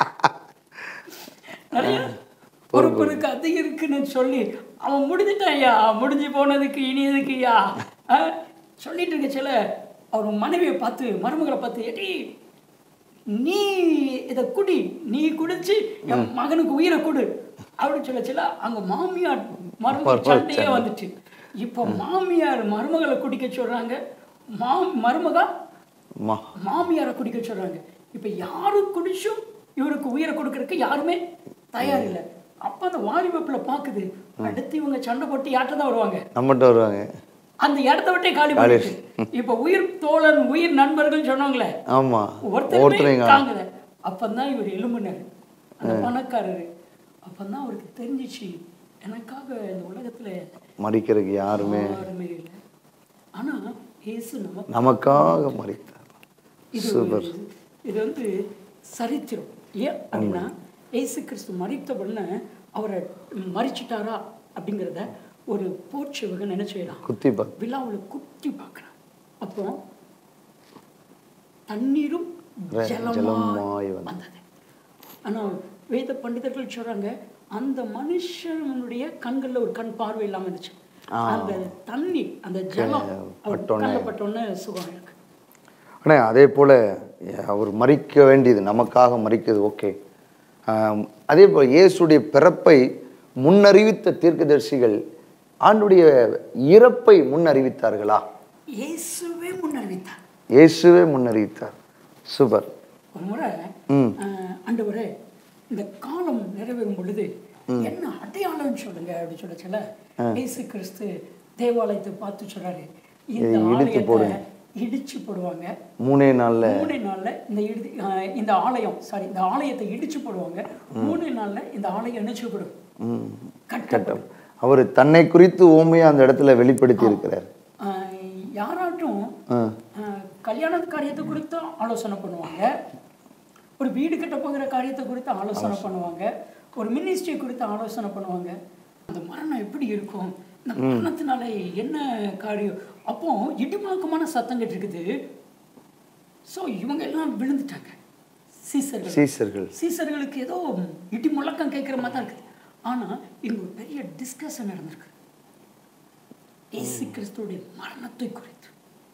நிறைய பொறுப்பு இருக்கு அது இருக்குன்னு சொல்லி அவன் முடிஞ்சிட்டான் ஐயா முடிஞ்சு போனதுக்கு இனி எதுக்குய்யா ஆ? சொல்லிட்டு இருக்கச்சுல அவர் மனைவியை பார்த்து மருமகளை பார்த்து எடி நீ இதை குடி நீ குடிச்சு என் மகனுக்கு உயிரை கொடு அப்படின்னு சொல்லச்சுல அங்க மாமியார் மருமகள் சண்டையே வந்துச்சு இப்போ மாமியார் மருமகளை குடிக்க சொல்றாங்க மா மருமகா மா மாமியாரை குடிக்க சொல்றாங்க இப்ப யாரு குடிச்சும் இவருக்கு உயிரை கொடுக்கறதுக்கு யாருமே தயார் இல்லை அப்ப அந்த வாலிபப்புல பாக்குது அடுத்து இவங்க சண்டை போட்டு யார்கிட்ட தான் வருவாங்க நம்மகிட்ட வருவாங்க அந்த இடத்த விட்டே காலி பண்ணிட்டு இப்ப உயிர் தோழன் உயிர் நண்பர்கள் சொன்னாங்களே ஆமா ஒருத்தருமே ஒருத்தரைங்க தாங்கல அப்பதான் இவர் எழும்பினார் அந்த பணக்காரரு அப்பதான் அவருக்கு தெரிஞ்சிச்சு எனக்காக இந்த உலகத்துல மறிக்கிறதுக்கு யாருமே யாருமே இல்லை ஆனா இயேசு நமக்கு நமக்காக மறித்தார் இது ஒரு- இது வந்து சரித்திரம் ஏன் அப்படின்னா இயேசு கிறிஸ்து மறித்த உடனே அவரை மறிச்சிட்டாரா அப்படிங்கிறத ஒரு போர்ச்சுவகன் என்ன செய்யலாம் குத்தி பார்த்து விழாவில் குத்தி பார்க்குறான் அப்போ தண்ணீரும் ஜலமாய் ஜலமாய் வந்தது. வந்தது ஆனா வேத பண்டிதர்கள் சொல்றாங்க அந்த மனுஷனுடைய கண்கள்ல ஒரு கண் பார்வை இல்லாம இருந்துச்சு அந்த தண்ணி அந்த ஜலம் அவர் கண்ணுல பட்டோன்னே சுகம் இருக்கு அண்ணே அதே போல் அவர் மறிக்க வேண்டியது நமக்காக மறிக்கிறது ஓகே அதே போல் இயேசுடைய பிறப்பை முன்னறிவித்த தீர்க்கதரிசிகள் ஆண்டுடைய இறப்பை முன்னறிவித்தார்களா இயேசுவே முன்னறிவித்தார் இயேசுவே முன்னறிவித்தார் சூப்பர் ஒரு முறை ம் ஆஹ், ஆண்டவரே இந்த காலம் நிறைவேறும் பொழுது என்ன அடையாளம்னு சொல்லுங்க அப்படின்னு சொல்லச்சுல இயேசு கிறிஸ்து தேவாலயத்தை பார்த்து சொல்றாரு இந்த ஆலயத்தை இடிச்சு போடுவாங்க மூணே நாள்ல மூணு நாள்ல இந்த இடி அஹ் இந்த ஆலயம் சாரி இந்த ஆலயத்தை இடிச்சு போடுவாங்க மூணு நாள்ல இந்த ஆலயம் இணைச்சுப்படும் ம், கட்டப்படும் அவர் தன்னை குறித்து ஓமையா அந்த இடத்துல வெளிப்படுத்தி இருக்கிறார் அஹ் யாராட்டும் ஆ. அஹ் கல்யாண காரியத்தை குறித்து ஆலோசனை பண்ணுவாங்க ஒரு வீடு கட்ட போகிற காரியத்தை குறித்து ஆலோசனை பண்ணுவாங்க ஒரு மினிஸ்ட்ரி குறித்து ஆலோசனை பண்ணுவாங்க அந்த மரணம் எப்படி இருக்கும் இந்த மரணத்தினால என்ன காரியம் அப்போ இடிமுழக்கமான சத்தம் கேட்டிருக்குது ஸோ இவங்க எல்லாம் விழுந்துட்டாங்க சீசர்கள் சீசர்கள் சீசர்களுக்கு ஏதோ இடி முழக்கம் கேட்குற மாதிரி தான் இருக்குது ஆனா இங்க ஒரு பெரிய டிஸ்கஷன் நடந்திருக்கு இயேசு கிறிஸ்துவுடைய மரணத்தை குறித்து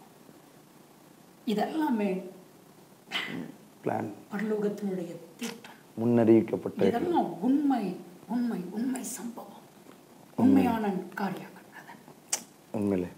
இதெல்லாமே பிளான் பரலோகத்தினுடைய திட்டம் முன்னறிவிக்கப்பட்ட இதெல்லாம் உண்மை உண்மை உண்மை சம்பவம் உண்மையான காரியங்கள் அது. உண்மையிலே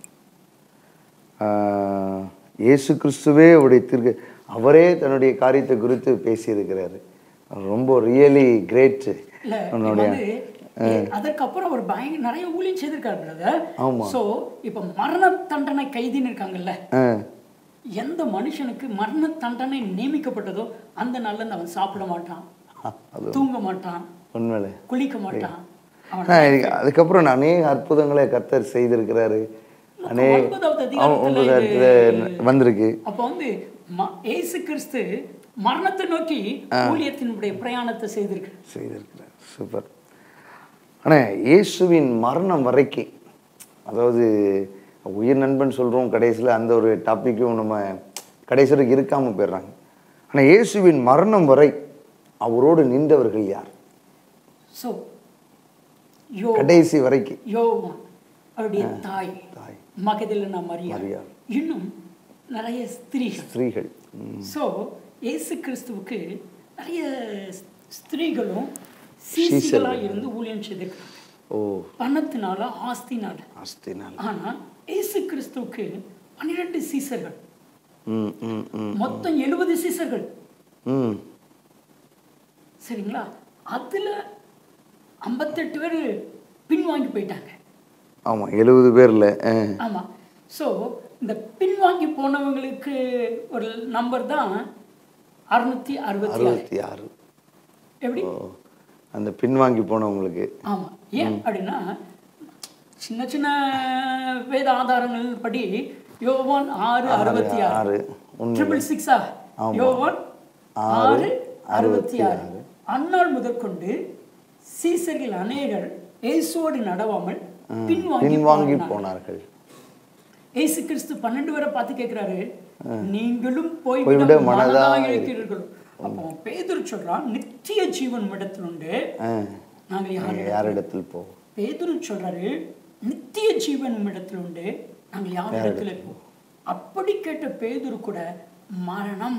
ஆஹ், இயேசு கிறிஸ்துவே அவருடைய திருக்கு அவரே தன்னுடைய காரியத்தை குறித்து பேசியிருக்கிறாரு ரொம்ப ரியலி கிரேட் இல்ல இப்ப வந்து ஏ- அதற்கப்புறம் அவர் பயங்கர நிறைய ஊழியம் செய்திருக்காரு brother. ஆமா. So, இப்ப மரண தண்டனை கைதின்னு இருக்காங்கல்ல எந்த மனுஷனுக்கு மரண தண்டனை நியமிக்கப்பட்டதோ அந்த நாள்ல இருந்து அவன் சாப்பிட மாட்டான் அது தூங்க மாட்டான் உண்மையிலே குளிக்க மாட்டான் அவன் ஆஹ், இதுக்கு- அதுக்கப்புறம் அநேக அற்புதங்களை கர்த்தர் செய்திருக்கிறாரு அநேக ஒன்பதாவது அவ- அதிகாரத்துல ஒன்பது இடத்துல வந்திருக்கு அப்ப வந்து ம- இயேசு கிறிஸ்து மரணத்தை நோக்கி ஊழியத்தினுடைய பிரயாணத்தை செய்திருக்கு செய்திருக்கிறார் சூப்பர் ஆனால் இயேசுவின் மரணம் வரைக்கும் அதாவது உயிர் நண்பன் சொல்கிறோம் கடைசியில் அந்த ஒரு டாப்பிக்கும் நம்ம கடைசி வரைக்கும் இருக்காமல் போயிடுறாங்க ஆனால் இயேசுவின் மரணம் வரை அவரோடு நின்றவர்கள் யார் சோ யோ கடைசி வரைக்கும் யோவான் அவருடைய தாய் தாய் மகதிலனா மரியா மரியா. இன்னும் நிறைய ஸ்திரீகள் ஸ்திரீகள் ம். ஸோ இயேசு கிறிஸ்துவுக்கு நிறைய ஸ்திரீகளும் சீசிகளா இருந்து ஊழியம் செய்திருக்காங்க ஓ பணத்தினால ஆஸ்தினால அஸ்தினால் ஆனா இயேசு கிறிஸ்துவுக்கு பன்னிரெண்டு சீசர்கள் ம் ம் ம் மொத்தம் எழுபது சீசர்கள் ம் சரிங்களா அதுல ஐம்பத்தெட்டு பேர் பின்வாங்கி போயிட்டாங்க ஆமாம் எழுபது பேரில் ஆமா ஸோ இந்த பின்வாங்கி போனவங்களுக்கு ஒரு நம்பர் தான் அறுநூத்தி அறுபத்தி ஆறு அறுபத்தி ஆறு எப்படி ஓ அந்த பின்வாங்கி போனவங்களுக்கு ஆமா ஏன் அப்படின்னா சின்ன சின்ன வேத ஆதாரங்கள் படி யோவான் ஆறு அறுபத்தி ஆறு ஆறு உண்மை ட்ரிபிள் சிக்ஸா யோவான் ஆறு அறுபத்தி ஆறு அந்நாள் முதற்கொண்டு சீசர்கள் அநேகர் இயேசுவோடு நடவாமல் பின்வாங்கி பின்வாங்கி போனார்கள். போனார்கள் இயேசு கிறிஸ்து பன்னெண்டு பேரை பார்த்து கேட்கிறாரு நீங்களும் போய்விட போய்விட மனதா மனதாக இருக்கிறீர்கள் அப்போ பேதுரு சொல்றான் நித்திய ஜீவன் இடத்தில் உண்டு ஆ நாங்கள் யார் நாங்கள் யாரிடத்தில் போ பேதுரு சொல்றாரு நித்திய ஜீவன் இடத்தில் உண்டு நாங்கள் யார் இடத்துல போ அப்படி கேட்ட பேதுரு கூட மரணம்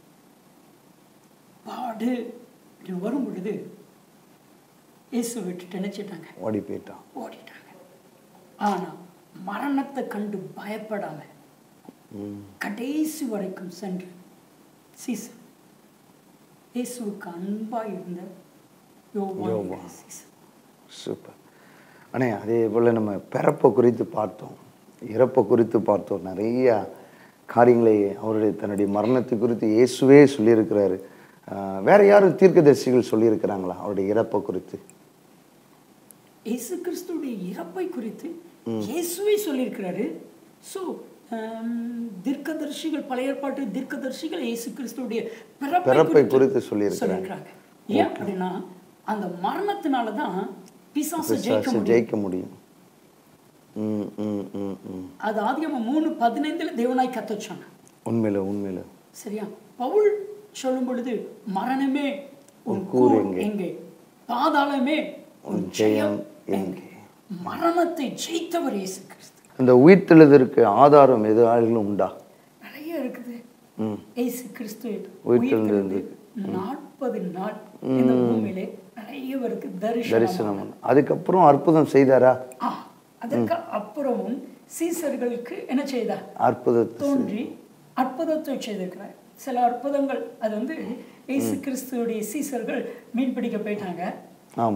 பாடு இப்படி வரும் பொழுது இயேசு விட்டுட்டு நினைச்சிட்டாங்க ஓடி போயிட்டான் ஓடிட்டாங்க ஆனா மரணத்தை கண்டு பயப்படாம ம் கடைசி வரைக்கும் சென்று சீசன் இயேசுவுக்கு அன்பா இருந்த யோவான் என்கிற சீசன் சூப்பர் அண்ணே அதே போல் நம்ம பிறப்பை குறித்து பார்த்தோம் இறப்பை குறித்து பார்த்தோம் நிறைய காரியங்களை அவருடைய தன்னுடைய மரணத்தை குறித்து இயேசுவே சொல்லியிருக்கிறாரு ஆஹ் வேற யாரும் தீர்க்கதரிசிகள் சொல்லியிருக்கிறாங்களா அவருடைய இறப்பை குறித்து இயேசு கிறிஸ்துடைய இறப்பை குறித்து இயேசுவே சொல்லியிருக்கிறாரு ஸோ தீர்க்கதரிசிகள் பழைய ஏற்பாட்டு தீர்க்கதரிசிகள் இயேசு கிறிஸ்துடைய பிறப்பை பிறப்பை குறித்து சொல்லியிருக்கிறாங்க சொல்லியிருக்கிறாங்க ஏன் அப்படின்னா அந்த மரணத்தினால தான் பிசாசு ஜெயிக்க பிசாசு முடியும் ஜெயிக்க முடியும் ம் ம் ம் ம் அது ஆதியாகமம் மூணு பதினைந்துல தேவனாய் கத்த சொன்னான் உண்மையில உண்மையில சரியா பவுல் சொல்லும் பொழுது மரணமே உன் உன் கூர் கூர் எங்கே பாதாளமே உன் ஜெயம் எங்கே மரணத்தை ஜெயித்தவர் இயேசு கிறிஸ்து அந்த உயிர்த்தெழுதற்கு ஆதாரம் எதாலும் உண்டா நிறைய இருக்குது ம் இயேசு கிறிஸ்து உயிர்த்தெழுந்தது. உயிர்த்தெழுந்து நாற்பது நாள் இந்த பூமியிலே நிறைய பேருக்கு தரிசனம் தரிசனம் பண்ண. அதுக்கப்புறம் அற்புதம் செய்தாரா ஆ, அதற்கு அப்புறமும் சீசர்களுக்கு என்ன செய்தார் அற்புதத்தை தோன்றி அற்புதத்தை செய்திருக்கிறார் சில அற்புதங்கள் அது வந்து இயேசு கிறிஸ்துவுடைய சீசர்கள் மீன் பிடிக்க போயிட்டாங்க ஆமா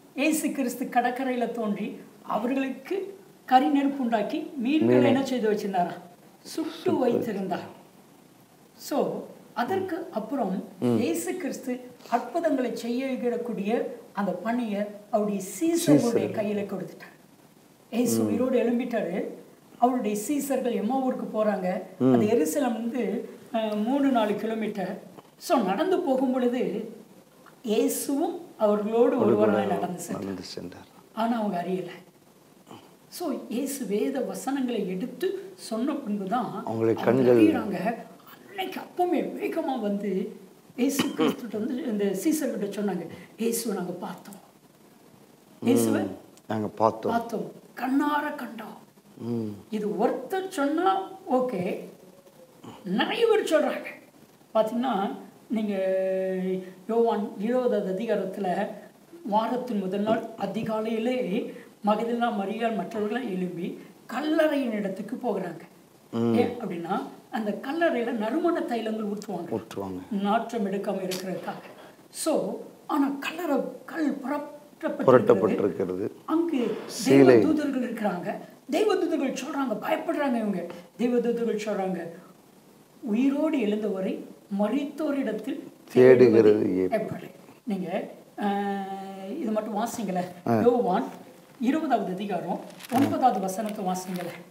இயேசு கிறிஸ்து கடற்கரையில தோன்றி அவர்களுக்கு கரி நெருப்பு உண்டாக்கி மீன்களை என்ன செய்து வச்சிருந்தாரா சுட்டு வைத்திருந்தார் சோ அதற்கு அப்புறம் இயேசு கிறிஸ்து அற்புதங்களை செய்யக்கூடிய அந்த பணியை அவருடைய சீசர்களுடைய கையில கொடுத்துட்டார் இயேசு உயிரோடு எழும்பிட்டாரு அவருடைய சீசர்கள் எம்மாவூருக்கு போறாங்க அந்த எருசலம் வந்து அஹ், மூணு நாலு கிலோமீட்டர் ஸோ நடந்து போகும் பொழுது இயேசுவும் அவர்களோடு ஒருவராய் நடந்து சென்றார் நடந்து சென்றார் ஆனா அவங்க அறியல சோ இயேசு வேத வசனங்களை எடுத்து சொன்ன பின்புதான் அவங்களுடைய அவங்க கண்கள் அறியுறாங்க அன்னைக்கு அப்பவுமே வேகமா வந்து இயேசு கிறிஸ்துட்ட வந்து இந்த சீசர்கிட்ட சொன்னாங்க இயேசுவை நாங்க பார்த்தோம் இயேசுவை நாங்க பார்த்தோம் பார்த்தோம் கண்ணார கண்டோம் ம் இது ஒருத்தர் சொன்னா ஓகே நிறைய பேர் சொல்றாங்க பார்த்தீங்கன்னா நீங்க யோவான் இருபதாவது அதிகாரத்துல வாரத்தின் முதல் நாள் அதிகாலையிலே மகதிலா மரியாள் மற்றவர்களாம் எழும்பி கல்லறையின் இடத்துக்கு போகிறாங்க ஏன் அப்படின்னா அந்த கல்லறையில நறுமண தைலங்கள் ஊற்றுவாங்க ஊற்றுவாங்க நாற்றம் எடுக்காம இருக்கிறதுக்காக சோ ஆனா கல்லறை கல் புறப்பட்டப்பட்டிருக்கிறது புரட்டப்பட்டிருக்கிறது அங்கு தெய்வ தூதர்கள் இருக்கிறாங்க தெய்வ தூதர்கள் சொல்றாங்க பயப்படுறாங்க இவங்க தெய்வ தூதர்கள் சொல்றாங்க உயிரோடு எழுந்தவரை மரித்தோரிடத்தில் தேடுகிறது தேடுவது எப்படி நீங்க ஆஹ், இது மட்டும் வாசிங்களேன் யோவான் இருபதாவது அதிகாரம் ஒன்பதாவது வசனத்தை வாசிங்களேன்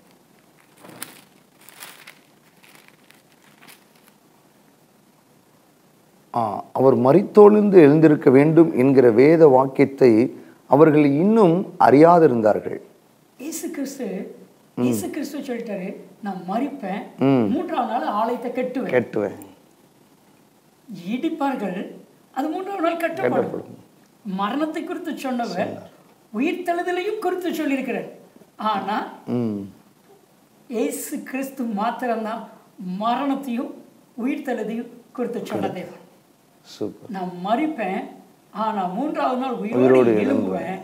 ஆ, அவர் மரித்தோழிந்து எழுந்திருக்க வேண்டும் என்கிற வேத வாக்கியத்தை அவர்கள் இன்னும் அறியாதிருந்தார்கள் இயேசு கிறிஸ்து இயேசு கிறிஸ்து சொல்லிட்டாரு நான் மறிப்பேன் ம். மூன்றாம் நாள் ஆலயத்தை கட்டுவேன் கேட்டுவேன் இடிப்பார்கள் அது மூன்றாம் நாள் கட்டப்படும் மரணத்தை குறித்து சொன்னவர் உயிர்த்தெழுதலையும் குறித்து சொல்லியிருக்கிறார் ஆனா ம் இயேசு கிறிஸ்து மாத்திரம்தான் மரணத்தையும் உயிர்த்தெழுதையும் குறித்து சொன்ன தேவன் சூப்பர் நான் மறிப்பேன் ஆனா மூன்றாவது நாள் உயிரோடு எழும்புவேன்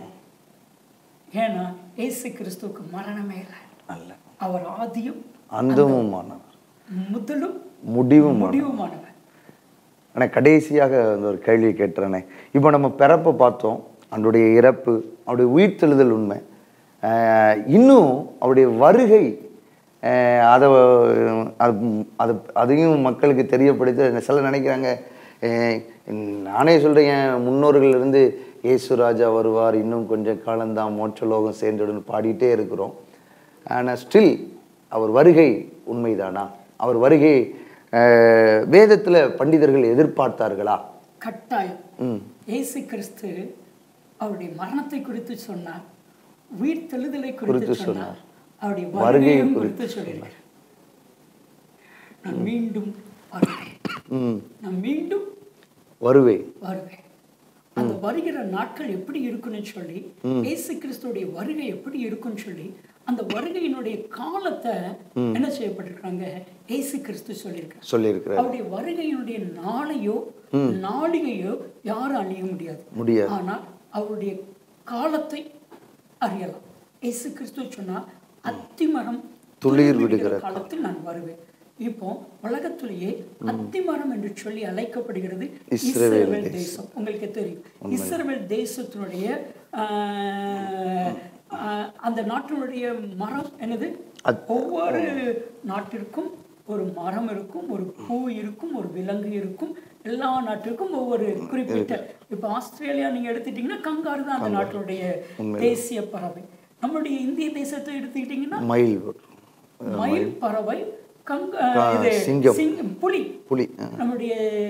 ஏன்னா இயேசு கிறிஸ்துவுக்கு மரணமே இல்லை அல்ல அவர் ஆதியும் அந்தமுமானவர் முதலும் முடிவும் முடிவுமானவர் ஆனால் கடைசியாக அந்த ஒரு கேள்வி கேட்டுறேனே இப்போ நம்ம பிறப்பை பார்த்தோம் அவருடைய இறப்பு அவருடைய உயிர்த்தெழுதல் உண்மை ஆஹ் இன்னும் அவருடைய வருகை ஆஹ் அதை அது அது அதையும் மக்களுக்கு தெரியப்படுத்த சில நினைக்கிறாங்க ஆஹ் நானே சொல்கிறேன் என் முன்னோர்கள் இருந்து இயேசுராஜா வருவார் இன்னும் கொஞ்சம் காலம்தான் மோட்சலோகம் சேர்ந்துடும் பாடிட்டே இருக்கிறோம் ஆனால் ஸ்டில் அவர் வருகை உண்மைதானா அவர் வருகை வேதத்தில் பண்டிதர்கள் எதிர்பார்த்தார்களா கட்டாயம் ம் இயேசு கிறிஸ்து அவருடைய மரணத்தை குறித்து சொன்னார் உயிர் தெழுதலை குறித்து சொன்னார் அவருடைய வருகையும் குறித்து சொல்லியிருக்கிறார் நான் மீண்டும் வருவேன் ம் நான் மீண்டும் வருவே வருவேன் அந்த வருகிற நாட்கள் எப்படி இருக்குன்னு சொல்லி இயேசு கிறிஸ்துடைய வருகை எப்படி இருக்குன்னு சொல்லி அந்த வருகையினுடைய காலத்தை என்ன செய்யப்பட்டிருக்காங்க இயேசு கிறிஸ்து சொல்லியிருக்காங்க சொல்லியிருக்கிறார் அவருடைய வருகையினுடைய நாளையோ நாளிகையோ யாரும் அழிய முடியாது முடியாது ஆனால் அவருடைய காலத்தை அறியலாம் இயேசு கிறிஸ்து சொன்னா அத்திமரம் துளிர் விடுகிற காலத்தில் நான் வருவேன் இப்போ உலகத்திலேயே அத்திமரம் என்று சொல்லி அழைக்கப்படுகிறது இஸ்ரவேல் தேசம் உங்களுக்கு தெரியும் இஸ்ரவேல் தேசத்தினுடைய ஆஹ், ஆஹ், அந்த நாட்டினுடைய மரம் என்னது ஒவ்வொரு நாட்டிற்கும் ஒரு மரம் இருக்கும் ஒரு பூ இருக்கும் ஒரு விலங்கு இருக்கும் எல்லா நாட்டிற்கும் ஒவ்வொரு குறிப்பிட்ட இப்போ ஆஸ்திரேலியா நீங்க எடுத்துட்டீங்கன்னா கங்காரு தான் அந்த நாட்டினுடைய தேசிய பறவை நம்மளுடைய இந்திய தேசத்தை எடுத்துக்கிட்டீங்கன்னா மயில் மயில் பறவை கங்க இது சிங்கம். சிங்கம் புலி புலி நம்முடைய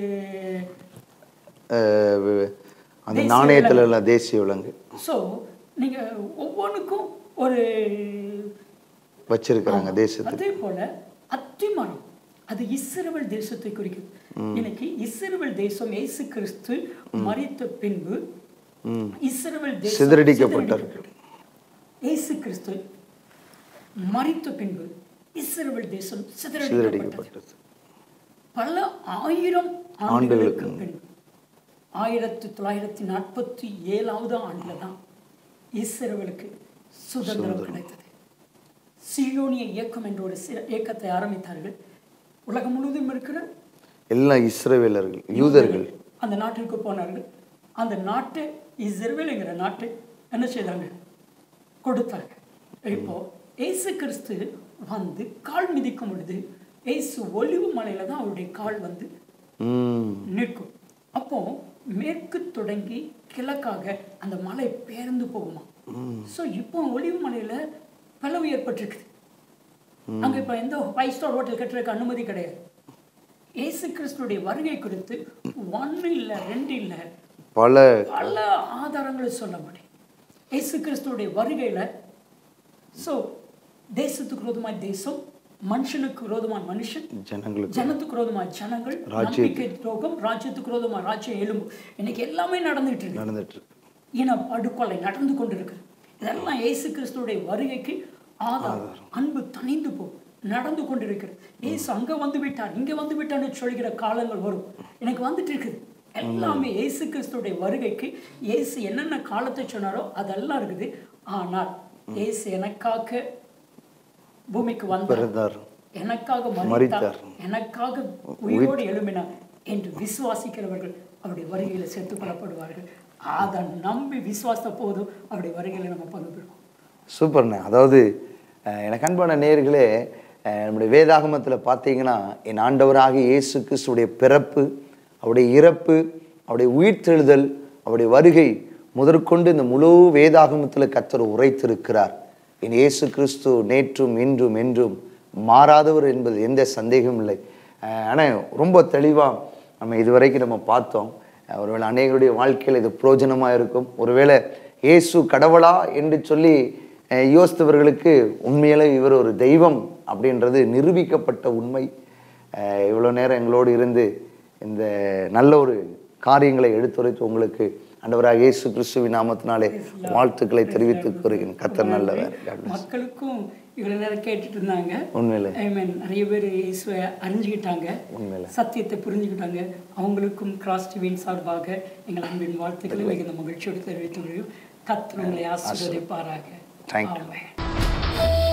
அஹ், வி- அந்த நாணயத்தில் உள்ள தேசிய விலங்கு ஸோ நீங்க ஒவ்வொன்றுக்கும் ஒரு வச்சிருக்கிறாங்க தேசத்தில் அதே போல அத்திமரம் அது இஸ்ரவேல் தேசத்தை குறிக்குது இன்னைக்கு இஸ்ரவேல் தேசம் இயேசு கிறிஸ்து மரித்த பின்பு ம். இஸ்ரவேல் தேசம் சிதறடிக்கப்பட்டார். சிதறடிக்கப்பட்டது. இயேசு கிறிஸ்து மரித்த பின்பு இஸ்ரவேல் தேசம் சிதறடிக்கப்பட்டது சிதறடிக்கப்பட்டது பல ஆயிரம் ஆண்டுகளுக்கு பின் ஆயிரத்தி தொள்ளாயிரத்தி நாற்பத்தி ஏழாவது ஆண்டுல தான் இஸ்ரவேலுக்கு சுதந்திரம் கிடைத்தது சியோனிய இயக்கம் என்ற ஒரு சி- இயக்கத்தை ஆரம்பித்தார்கள் உலகம் முழுவதும் இருக்கிற எல்லாம் இஸ்ரவேலர்கள் யூதர்கள் அந்த நாட்டிற்கு போனார்கள் அந்த நாட்டை இஸ்ரவேலுங்கிற நாட்டை என்ன செய்தாங்க கொடுத்தாங்க இப்போ இயேசு கிறிஸ்து வந்து கால் மிதிக்கும் பொழுது இயேசு ஒலிவு மலையில தான் அவருடைய கால் வந்து ம் நிற்கும் அப்போ மேற்கு தொடங்கி கிழக்காக அந்த மலை பேர்ந்து போகுமா ஸோ இப்போ ஒளிவு மலையில பிளவு ஏற்பட்டிருக்குது அங்க இப்போ எந்த ஃபைவ் ஸ்டார் ஹோட்டல் கட்டுறதுக்கு அனுமதி கிடையாது இயேசு கிறிஸ்துடைய வருகை குறித்து ஒன்று இல்லை ரெண்டு இல்லை பல பல ஆதாரங்களை சொல்ல முடியும் இயேசு கிறிஸ்துடைய வருகையில ஸோ தேசத்துக்கு விரோதமாய் தேசம் மனுஷனுக்கு விரோதமாய் மனுஷன் ஜனங்களுக்கு ஜனத்துக்கு விரோதமாய் ஜனங்கள் நம்பிக்கை துரோகம் ராஜ்யத்துக்கு விரோதமாய் ராஜ்யம் எலும்பு இன்னைக்கு எல்லாமே நடந்துட்டு இருக்கு நடந்துட்டு இருக்கு இன படுகொலை நடந்து கொண்டிருக்கு இதெல்லாம் இயேசு கிறிஸ்துடைய வருகைக்கு ஆதாரம் அன்பு தணிந்து போ நடந்து கொண்டிருக்கிறது இயேசு அங்க வந்து விட்டார் இங்க வந்து விட்டார்னு சொல்கிற காலங்கள் வரும் எனக்கு வந்துட்டு இருக்குது எல்லாமே இயேசு கிறிஸ்துடைய வருகைக்கு இயேசு என்னென்ன காலத்தை சொன்னாரோ அதெல்லாம் இருக்குது ஆனால் இயேசு எனக்காக பூமிக்கு வந்தார் பிறந்தார் எனக்காக மரித்தார் மரித்தார். எனக்காக உயிரோடு எழும்பினார் என்று விசுவாசிக்கிறவர்கள் அவருடைய வருகையில சேர்த்துக் கொள்ளப்படுவார்கள் அதை நம்பி விசுவாச போதும் அவருடைய வருகையில நம்ம பங்கு பெறுவோம் சூப்பர்ண்ணே அதாவது அஹ், எனக்கு அன்பான நேயர்களே அஹ், நம்முடைய வேதாகமத்தில் பார்த்தீங்கன்னா என் ஆண்டவராக இயேசு கிறிஸ்துடைய பிறப்பு அவருடைய இறப்பு அவருடைய உயிர்த்தெழுதல் அவருடைய வருகை முதற்கொண்டு இந்த முழு வேதாகமத்தில் கத்தர் உரைத்திருக்கிறார் என் இயேசு கிறிஸ்து நேற்றும் இன்றும் என்றும் மாறாதவர் என்பது எந்த சந்தேகமும் இல்லை ஆனால் ரொம்ப தெளிவாக நம்ம இதுவரைக்கும் நம்ம பார்த்தோம் அஹ், ஒருவேளை அநேகருடைய வாழ்க்கையில் இது பிரயோஜனமாக இருக்கும் ஒருவேளை இயேசு கடவுளா என்று சொல்லி அஹ், யோசித்தவர்களுக்கு உண்மையிலே இவர் ஒரு தெய்வம் அப்படின்றது நிரூபிக்கப்பட்ட உண்மை அஹ், இவ்வளோ நேரம் எங்களோடு இருந்து இந்த நல்ல ஒரு காரியங்களை எடுத்துரைத்து உங்களுக்கு ஆண்டவராக இயேசு கிறிஸ்துவின் நாமத்தினாலே வாழ்த்துக்களை தெரிவித்துக் கொள்கிறேன் கத்தர் நல்லவர் God bless. மக்களுக்கும் இவ்வளவு நேரம் கேட்டுட்டு இருந்தாங்க உண்மையிலே I mean, நிறைய பேர் இயேசுவை அறிஞ்சுக்கிட்டாங்க உண்மையிலே. சத்தியத்தை புரிஞ்சுக்கிட்டாங்க அவங்களுக்கும் கிராஸ் டிவியின் சார்பாக எங்கள் அன்பின் வாழ்த்துக்களை மிகுந்த மகிழ்ச்சியோடு தெரிவித்துக் கொள்கிறோம் கர்த்தர் உங்களை ஆசீர்வதிப்பாராக Thank you. ஆமென்.